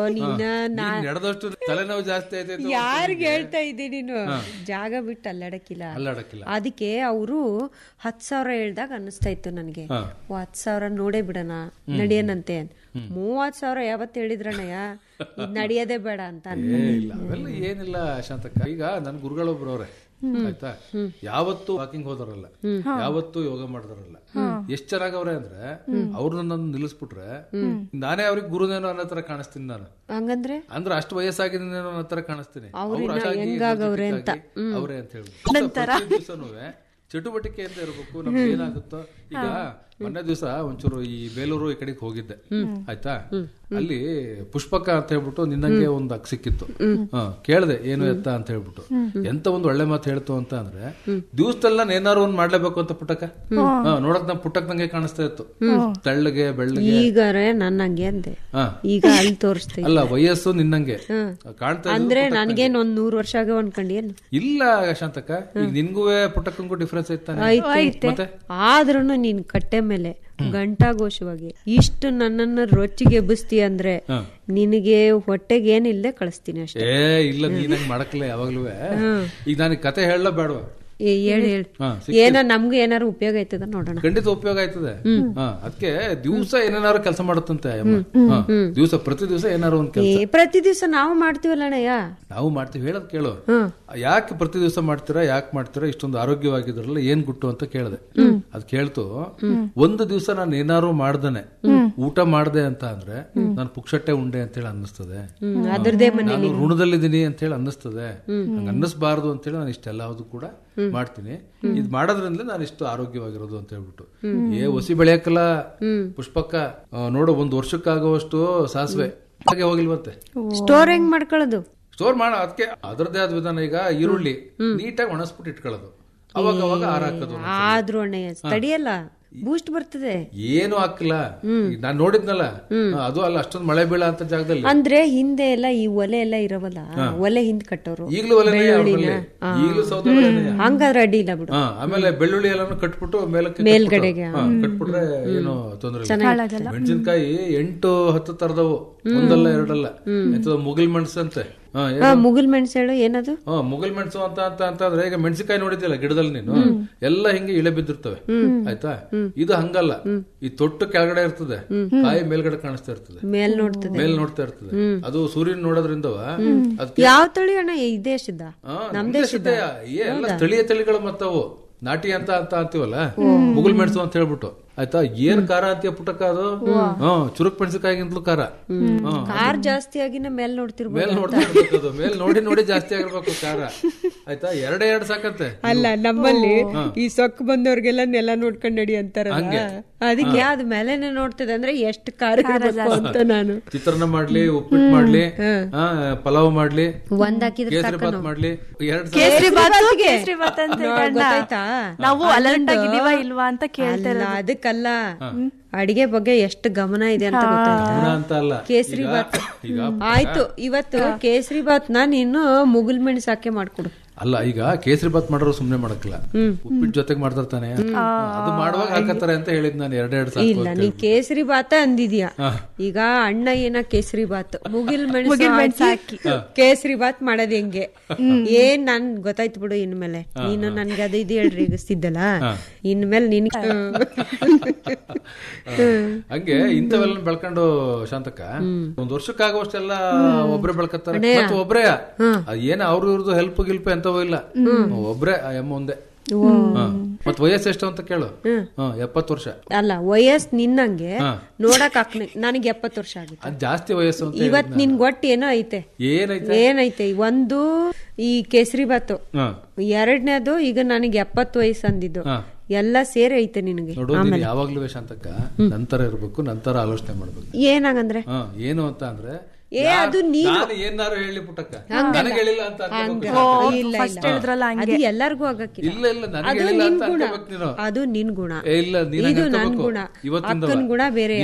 ನಿನ್ನ ನಾ ನೀನ್ ನಡೆದಷ್ಟು ತಲೆನೋವು ಜಾಸ್ತಿ ಆಯ್ತಾಯ್ತು ಯಾರಿಗ್ ಹೇಳ್ತಾ ಇದ್ದಿ ನೀನು ಜಾಗ ಬಿಟ್ಟು ಅಲ್ಲಾಡಕ್ಕಿಲ್ಲ ಅಲ್ಲಾಡಕ್ಕಿಲ್ಲ ಅದಕ್ಕೆ ಅವರು ಹತ್ ಸಾವಿರ ಹೇಳ್ದಾಗ ಅನ್ನಿಸ್ತಾ ಇತ್ತು ನನಗೆ ಹಾ. ಓ, ಹತ್ ಸಾವಿರ ನೋಡೇ ಬಿಡಣ ನಡಿಯನಂತೆ ಮೂವತ್ ಸಾವಿರ ಯಾವತ್ ಹೇಳಿದ್ರಣ್ಣಯ್ಯ ಇದ್ ನಡಿಯೋದೇ ಬೇಡ ಅಂತ ಏ ಇಲ್ಲ ಅವೆಲ್ಲ ಏನಿಲ್ಲ ಶಾಂತಕ್ಕ ಈಗ ನನ್ ಗುರುಗಳೊಬ್ರು ಅವ್ರೆ ಆಯ್ತಾ ಯಾವತ್ತು ವಾಕಿಂಗ್ ಹೋದರಲ್ಲ ಯಾವತ್ತು ಯೋಗ ಮಾಡಿದಾರಲ್ಲ ಎಷ್ಟ್ ಚೆನ್ನಾಗವ್ರೆ ಅಂದ್ರೆ ಅವ್ರನ್ನ ನನ್ನ ನಿಲ್ಲಿಸ್ಬಿಟ್ರೆ ನಾನೇ ಅವ್ರಿಗೆ ಗುರುನೇನೋ ಅನ್ನೋ ತರ ಕಾಣಿಸ್ತೀನಿ ನಾನು ಹಂಗಂದ್ರೆ ಅಂದ್ರೆ ಅಷ್ಟು ವಯಸ್ಸಾಗಿದ್ದೇನೋ ಅನ್ನೋ ತರ ಕಾಣಿಸ್ತೀನಿ ಅವ್ರಿನ್ನ ಅವ್ರು ಅಷ್ಟಾಗಿ ಹೆಂಗಾಗವ್ರೆ ಅಂತ. energetic ಆಗಿ ಅವ್ರೆ ಅಂತ ಹೇಳ್ಬಿಟ್ಟು ಪ್ರತಿ ದಿವ್ಸನೂ ಚಟುವಟಿಕೆಯಿಂದ ಇರಬೇಕು ನಮ್ಗೆ ಏನಾಗುತ್ತೋ ಈಗ ಮೊನ್ನೆ ದಿವಸ ಒಂಚೂರು ಈ ಬೇಲೂರು ಈ ಕಡೆಗೆ ಹೋಗಿದ್ದೆ ಆಯ್ತಾ ಅಲ್ಲಿ ಪುಷ್ಪಕ ಅಂತ ಹೇಳ್ಬಿಟ್ಟು ನಿನ್ನಂಗೆ ಒಂದು ಅಕ್ ಸಿಕ್ಕಿತ್ತು ಹ ಕೇಳ್ದೆ ಏನು ಎತ್ತ ಅಂತ ಹೇಳ್ಬಿಟ್ಟು ಎಂತ ಒಂದು ಒಳ್ಳೆ ಮಾತು ಹೇಳ್ತು ಅಂತ ಅಂದ್ರೆ ದಿವಸದಲ್ಲ ಏನಾರು ಒಂದ್ ಮಾಡ್ಲೇಬೇಕು ಅಂತ ಪುಟ್ಟಕ ಹ ನೋಡಕ್ ನಮ್ ಪುಟ್ಟಕ್ ನಂಗೆ ಕಾಣಿಸ್ತಾ ಇತ್ತು ತೆಳ್ಳಗೆ ಬೆಳ್ಳಗೆ ಈಗಾರೆ ನನ್ನ ಹಂಗೆ ಅಂದೆ ಹ ಈಗ ಅಲ್ಲಿ ತೋರಿಸ್ತಾ ಅಲ್ಲ ವಯಸ್ಸು ನಿನ್ನಂಗೆ ಕಾಣ್ತಾ ಇರೋದು ಅಂದ್ರೆ ನನ್ಗೇನ್ ಒಂದ್ ನೂರ್ ವರ್ಷ ಆಗ ಅನ್ಕೊಂಡೇನು ಇಲ್ಲ ಶಾಂತಕ್ಕ ಈಗ ನಿನ್ಗೂ ಪುಟ್ಟಕ್ಕಂಗೂ ಡಿಫ್ರೆನ್ಸ್ ಐತಾನೆ ಆಯ್ತು ಮತ್ತೆ ಆದ್ರೂನು ನೀನ್ ಕಟ್ಟೆ ಮೇಲೆ ಘಂಟಾಘೋಷವಾಗಿ ಇಷ್ಟು ನನ್ನನ್ನ ರೊಚ್ಚಿಗೆ ಎಬ್ಬಿಸ್ತಿ ಅಂದ್ರೆ ನಿನಗೆ ಹೊಟ್ಟೆಗೆ ಏನಿಲ್ಲದೆ ಕಳಿಸ್ತೀನಿ ಅಷ್ಟೇ ಏ ಇಲ್ಲ ನೀನಂಗ್ ಮಾಡಕ್ಲೆ ಯಾವಾಗ್ಲೂ ಈಗ ನನಗೆ ಕತೆ ಹೇಳಲ ಬೇಡವಾ ಏ, ಹೇಳ್ ಹೇಳ್ ಹಾ, ಏನೋ ನಮ್ಗೆ ಏನಾರು ಉಪಯೋಗ ಆಯ್ತದ ನೋಡೋಣ ಖಂಡಿತ ಉಪಯೋಗ ಆಯ್ತದೆ ಹಾ ಅದಕ್ಕೆ ದಿವಸ ಏನೇನಾರು ಕೆಲಸ ಮಾಡುತ್ತಂತೆ ಅಮ್ಮ. ಹಾ, ದಿವ್ಸ ಪ್ರತಿ ದಿವಸ ಏನಾರು ಒಂದ್ ಏ ಕೆಲಸ ಪ್ರತಿ ದಿವಸ ನಾವು ಮಾಡ್ತೀವಲ್ಲ ಅಣ್ಣಯ್ಯ ನಾವು ಮಾಡ್ತೀವಿ ಹೇಳೋದ್ ಕೇಳು ಯಾಕೆ ಪ್ರತಿ ದಿವಸ ಮಾಡ್ತೀರಾ ಯಾಕೆ ಮಾಡ್ತೀರಾ ಇಷ್ಟೊಂದು ಆರೋಗ್ಯವಾಗಿದ್ರಲ್ಲ ಏನ್ ಗುಟ್ಟು ಅಂತ ಕೇಳ್ದೆ ಅದ್ ಕೇಳ್ತು ಒಂದು ದಿವಸ ನಾನು ಏನಾರು ಮಾಡ್ದನೆ ಊಟ ಮಾಡ್ದೆ ಅಂತ ಅಂದ್ರೆ ನಾನು ಪುಕ್ಷಟ್ಟೆ ಉಂಡೆ ಅಂತ ಹೇಳಿ ಅನ್ನಿಸ್ತದೆ ಹ್ಮ್ ಅದ್ರದೇ ಮನೆ ನಾನು ಋಣದಲ್ಲಿದ್ದೀನಿ ಅಂತ ಹೇಳಿ ಅನ್ನಿಸ್ತದೆ ಹಂಗ ಅನ್ನಿಸ್ಬಾರ್ದು ಅಂತ ಹೇಳಿ ನಾನು ಇಷ್ಟೆಲ್ಲದು ಕೂಡ ಮಾಡ್ತೀನಿ ಇದ್ ಮಾಡೋದ್ರಿಂದ ನಾನು ಇಷ್ಟು ಆರೋಗ್ಯವಾಗಿರೋದು ಅಂತ ಹೇಳ್ಬಿಟ್ಟು ಏ ಹೊಸಿ ಬೆಳೆಯಕ್ಕಲ್ಲ ಪುಷ್ಪಕ್ಕ ಆ, ನೋಡು ಒಂದ್ ವರ್ಷಕ್ಕಾಗುವಷ್ಟು ಸಾಸಿವೆ ಹಾಗೆ ಹೋಗಿಲ್ವಂತೆ ಸ್ಟೋರ್ ಹೆಂಗ್ ಮಾಡ್ಕೊಳ್ಳೋದು ಸ್ಟೋರ್ ಮಾಡ ಅದಕ್ಕೆ ಅದರದೇ ಆದ ವಿಧಾನ ಈಗ ಈರುಳ್ಳಿ ನೀಟಾಗಿ ಒಣಸ್ಬಿಟ್ಟು ಇಟ್ಕೊಳ್ಳೋದು ಅವಾಗ ಅವಾಗ ಆರ ಹಾಕೋದು ಆದ್ರೂ ಅಣ್ಣಯ್ಯ ತಡಿಯಲ್ಲ ಬೂಸ್ಟ್ ಬರ್ತದೆ ಏನು ಹಾಕಿಲ್ಲ ನಾನ್ ನೋಡಿದ್ನಲ್ಲ ಅದು ಅಲ್ಲ ಅಷ್ಟೊಂದು ಮಳೆ ಬೀಳ ಅಂತ ಜಾಗದಲ್ಲಿ ಅಂದ್ರೆ ಹಿಂದೆ ಎಲ್ಲ ಈ ಒಲೆ ಎಲ್ಲ ಇರವಲ್ಲ ಒಲೆ ಹಿಂದ್ ಕಟ್ಟೋರು ಈಗಲೂ ಒಲೆನೇ ಅವ್ರಲ್ಲಿ. ಈಗಲೂ ಸೌದೆ ಒಲೆನೇ. ಹಂಗಾದ್ರೆ ಅಡ್ಡಿ ಇಲ್ಲ ಬಿಡು ಹಾ, ಆಮೇಲೆ ಬೆಳ್ಳುಳ್ಳಿ ಎಲ್ಲಾನು ಕಟ್ಬಿಟ್ಟು ಮೇಲಕ್ಕೆ ಮೇಲ್ಗಡೆಗೆ, ಕಟ್ಬಿಟ್ಟು, ಹಾ, ಕಟ್ಬಿಟ್ರೆ ಏನು ತೊಂದ್ರೆ ಇಲ್ಲ ಮೆಣಸಿನ್ಕಾಯಿ ಎಂಟು ಹತ್ತು ತರದವು ಒಂದಲ್ಲ ಎರಡಲ್ಲ ಎಂತದೋ ಮುಗಿಲ್ ಮೆಣಸು ಅಂತೆ ಹಾ, ಏ- ಹಾ ಮುಗಿಲ್ ಮೆಣಸು ಹೇಳು ಏನದು ಹಾ ಮುಗಿಲ್ ಮೆಣಸು ಅಂತ ಅಂತ ಅಂತಂದ್ರೆ ಈಗ ಮೆಣಸಿನಕಾಯಿ ನೋಡಿದ್ಯಲ್ಲ ಗಿಡದಲ್ಲಿ ನೀನು ಎಲ್ಲ ಹಿಂಗೆ ಇಳೆ ಬಿದ್ದಿರ್ತವೆ ಆಯ್ತಾ ಇದು ಹಂಗಲ್ಲ ಈ ತೊಟ್ಟು ಕೆಳಗಡೆ ಇರ್ತದೆ ಕಾಯಿ ಮೇಲ್ಗಡೆ ಕಾಣಿಸ್ತಾ ಇರ್ತದೆ ಮೇಲ್ ನೋಡ್ತದೆ ಮೇಲ್ ನೋಡ್ತಾ ಇರ್ತದೆ ಅದು ಸೂರ್ಯನ ನೋಡೋದ್ರಿಂದವ ಅದಕ್ಕೆ ಯಾವ ತಳಿ ಅಣ್ಣ ಈ ದೇಶದ ಹಾ, ನಮ್ ದೇಶದ್ದೇ. ಏ, ಎಲ್ಲ ಸ್ಥಳೀಯ ತಳಿಗಳು ಮತ್ತವು ನಾಟಿ ಅಂತ ಅಂತ ಅಂತೀವಲ್ಲ ಮುಗುಲ್ ಮೆಣಸು ಅಂತ ಹೇಳ್ಬಿಟ್ಟು ಆಯ್ತಾ ಏನ್ ಖಾರ ಅಂತೀಯ ಪುಟಕ ಅದು ಹ್ಮ್ ಚುರುಕ್ ಮೆಣಸಿನಕಾಯಿಗಿಂತಲೂ ಖಾರ ಹ್ಮ್ ಕಾರ್ ಜಾಸ್ತಿ ಆಗಿನ ಮೇಲ್ ನೋಡ್ತಿರ್ಬೋದು ಮೇಲ್ ನೋಡ್ತಾ ಇರ್ಬೇಕು ಅದು ಮೇಲ್ ನೋಡಿ ನೋಡಿ ಜಾಸ್ತಿ ಆಗಿರ್ಬೇಕು ಖಾರ ಆಯ್ತಾ ಎರಡೇ ಎರಡು ಸಾಕಂತೆ ಅಲ್ಲ ನಮ್ಮಲ್ಲಿ ಈ ಸೊಕ್ಕು ಬಂದವ್ರಿಗೆಲ್ಲ ನೆಲ ನೋಡ್ಕೊಂಡ್ ನಡಿ ಅಂತಾರಲ್ಲ ಅದಕ್ಕೆ ಅದ್ ಮೇಲೆನೆ ನೋಡ್ತದೆ ಅಂದ್ರೆ ಎಷ್ಟು ಖಾರ ಇರ್ಬೇಕು ಅಂತ ನಾನು ಚಿತ್ರಾನ್ನ ಮಾಡ್ಲಿ ಉಪ್ಪಿಟ್ಟು ಮಾಡ್ಲಿ ಆ, ಪಲಾವ್ ಮಾಡ್ಲಿ ಒಂದ್ ಹಾಕಿದ್ರೆ ಕೇಸರಿ ಬಾತ್ ಮಾಡ್ಲಿ ಎರಡ್ ಸಾಕು. ಕೇಸರಿ ಬಾತು ಬಾತ್ಗೆ? ಕೇಸರಿ ಬಾತ್ ಅಂತ ನೋಡ್ ಹೇಳಣ್ಣ. ಗೊತ್ತಾಯ್ತಾ? ನಾವು ಅಲರ್ಟ್ ಆಗಿದೀವ ಇಲ್ವಾ ಅಂತ ಕೇಳ್ತಾ ಅಲ್ಲ ಅದಕ್ಕಲ್ಲ ಅಡಿಗೆ ಬಗ್ಗೆ ಎಷ್ಟು ಗಮನ ಇದೆ ಅಂತ ಗೊತ್ತಾಯ್ತಾ ಗುಣ ಅಂತ ಅಲ್ಲ ಕೇಸರಿ ಈಗ- ಬಾತ್ ಈಗ ಆಯ್ತು ಇವತ್ತು ಕೇಸರಿ ಬಾತ್ ನಾ ನೀನು ಮುಗುಲ್ ಮೆಣಸು ಹಾಕಿ ಮಾಡ್ಕೊಡು ಅಲ್ಲ ಈಗ ಕೇಸರಿ ಬಾತ್ ಮಾಡೋರು ಸುಮ್ನೆ ಮಾಡಕ್ಕಿಲ್ಲ ಉಪ್ಪಿಟ್ಟು ಜೊತೆಗೆ ಮಾಡ್ತಾರೆ ತಾನೆ ಅದು ಮಾಡುವಾಗ ಹಾಕತ್ತಾರೆ ಅಂತ ಹೇಳಿದ್ ನಾನು ಎರಡೆರಡು ಸಾಕು ಇಲ್ಲ ನೀ ಕೇಸರಿ ಬಾತ ಅಂದಿದ್ಯಾ ಈಗ ಅಣ್ಣ ಏನ ಕೇಸರಿ ಬಾತ್ ಮುಗಿಲ್ ಮೆಣಸು ಹಾಕಿ ಕೇಸರಿ ಬಾತ್ ಮಾಡೋದ್ ಹೆಂಗೆ ಏನ್ ನನ್ ಗೊತ್ತಾಯ್ತು ಬಿಡು ಇನ್ಮೇಲೆ ನೀನು ನನ್ಗೆ ಅದು ಇದು ಹೇಳ್ರಿ ಇಗಿಸ್ತಿದ್ದಲ್ಲ ಇನ್ಮೇಲೆ ನಿನ್ ಹಂಗೆ ಇಂಥವೆಲ್ಲ ಬೆಳ್ಕೊಂಡು ಶಾಂತಕ್ಕ ಒಂದ್ ವರ್ಷಕ್ಕಾಗುವಷ್ಟೆಲ್ಲ ಒಬ್ರೇ ಬೆಳ್ಕತ್ತಾರೆ ಮತ್ತೆ ಒಬ್ರೇ ಅದ್ ಏನ ಅವ್ರ ಇವ್ರದ್ದು ಹೆಲ್ಪ್ ಗಿಲ್ಪ್ ಎಂತವೂ ಇಲ್ಲ ಒಬ್ರೇ ಆ ಎಮ್ಮ ಒಂದೇ ಹಾ. ಮತ್ ವಯಸ್ಸು ಎಷ್ಟು ಅಂತ ಕೇಳು ಹಾ ಎಪ್ಪತ್ತು ವರ್ಷ ಅಲ್ಲ ವಯಸ್ ನಿನ್ನಂಗೆ ನೋಡಕ್ ಹಾಕ್ನೆ ನನಗೆ ಎಪ್ಪತ್ತು ವರ್ಷ ಆಗುತ್ತೆ ಅದ್ ಜಾಸ್ತಿ ವಯಸ್ಸು ಅಂತ ಇವತ್ ನಿನ್ ಗೊಟ್ಟು ಏನೋ ಐತೆ ಏನೈತೆ ಏನೈತೆ ಒಂದು ಈ ಕೇಸರಿ ಬಾತು ಹಾ ಎರಡನೇದು ಈಗ ನನಗೆ ಎಪ್ಪತ್ತು ವಯಸ್ಸು ಅಂದಿದ್ದು ಹಾ. ಎಲ್ಲ ಸೇರಿ ಐತೆ ನಿನಗೆ ನೋಡು ನೀನು ಯಾವಾಗ್ಲೂ ಶಾಂತಕ್ಕ ನಂತರ ಇರ್ಬೇಕು ನಂತರ ಆಲೋಚನೆ ಮಾಡ್ಬೇಕು ಏನಾಗಂದ್ರೆ ಹಾ ಏನು ಅಂತ ಅಂದ್ರೆ ಏ, ಅದು ನೀನು. ನಾನು ಏನಾರು ಹೇಳಿ ಪುಟ್ಟಕ್ಕ ನನಗೆ ಹೇಳಿಲ್ಲ ಅಂತ ಅನ್ಕೋಬೇಕು ಹಂಗ. ಇಲ್ಲ ಫಸ್ಟ್ ಇಲ್ಲ ಹೇಳಿದ್ರಲ್ಲ ಅದು ಎಲ್ಲರಿಗೂ ಆಗಕ್ಕಿಲ್ಲ ಇಲ್ಲ ಇಲ್ಲ ನನಗೆ ಅದು ಹೇಳಿಲ್ಲ ನಿನ್ ಅಂತ ಗುಣ ಅನ್ಕೋಬೇಕು ನೀನು ಅದು ನಿನ್ ಗುಣ ಏ, ಇಲ್ಲ ನೀನ್ ಇದು ಹಂಗ್ ನನ್ ಅನ್ಕೋಬೇಕು. ಗುಣ ಇವತ್ತಿಂದವ. ಅಕ್ಕನ್ ಗುಣ ಬೇರೆ